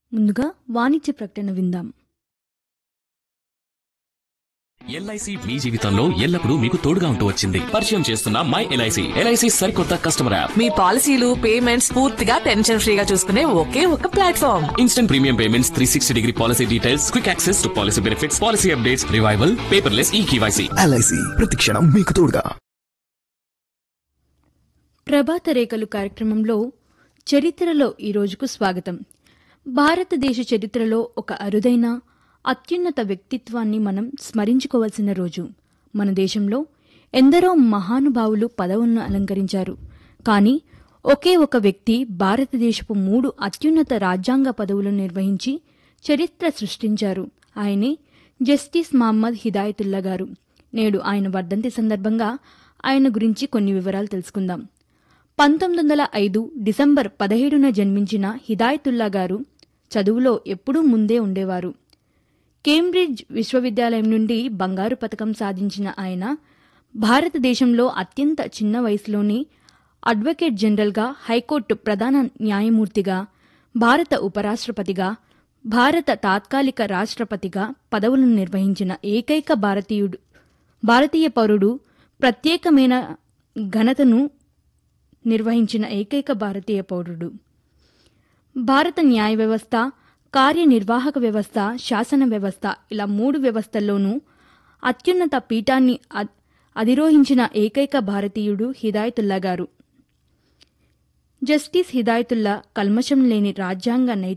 ముందుగా వాణిజ్య ప్రకటన విందాం ఎల్ఐసి మీ జీవితంలో ఎల్లప్పుడూ మీకు తోడుగా ఉంటూ వచ్చింది పరిచయం చేస్తున్న మై ఎల్ఐసి ఎల్ఐసి సరికొత్త కస్టమర్ యాప్ మీ పాలసీలు పేమెంట్స్ పూర్తిగా టెన్షన్ ఫ్రీగా చూసుకునే ఒకే ఒక platform instant premium payments three sixty degree policy details quick access to policy benefits policy updates revival paperless e KYC LIC ప్రతిక్షణం మీకు తోడుగా ప్రభాత రేఖలు కార్యక్రమంలో చరిత్రలో ఈ రోజుకు స్వాగతం భారతదేశ చరిత్రలో ఒక అరుదైన అత్యున్నత వ్యక్తిత్వాన్ని మనం స్మరించుకోవాల్సిన రోజు మన దేశంలో ఎందరో మహానుభావులు పదవులను అలంకరించారు కానీ ఒకే ఒక వ్యక్తి భారతదేశపు మూడు అత్యున్నత రాజ్యాంగ పదవులను నిర్వహించి చరిత్ర సృష్టించారు ఆయనే జస్టిస్ మహమ్మద్ హిదాయతుల్లా గారు నేడు ఆయన వర్ధంతి సందర్భంగా ఆయన గురించి కొన్ని వివరాలు తెలుసుకుందాం పంతొమ్మిది వందల ఐదు డిసెంబర్ పదిహేడున జన్మించిన హిదాయతుల్లా గారు చదువులో ఎప్పుడూ ముందే ఉండేవారు కేంబ్రిడ్జ్ విశ్వవిద్యాలయం నుండి బంగారు పతకం సాధించిన ఆయన భారతదేశంలో అత్యంత చిన్న వయసులోని అడ్వకేట్ జనరల్గా హైకోర్టు ప్రధాన న్యాయమూర్తిగా భారత ఉపరాష్ట్రపతిగా భారత తాత్కాలిక రాష్ట్రపతిగా పదవులను నిర్వహించిన ఏకైక భారతీయుడు భారతీయ పౌరుడు ప్రత్యేకమైన ఘనతను నిర్వహించిన ఏకైక భారతీయ పౌరుడు భారత న్యాయ వ్యవస్థ కార్యనిర్వాహక వ్యవస్థ శాసన వ్యవస్థ ఇలా మూడు వ్యవస్థల్లోనూ అత్యున్నత పీఠాన్ని అ- అధిరోహించిన ఏకైక భారతీయుడు హిదాయతుల్లా గారు జస్టిస్ హిదాయతుల్లా కల్మషం లేని రాజ్యాంగ నైతిక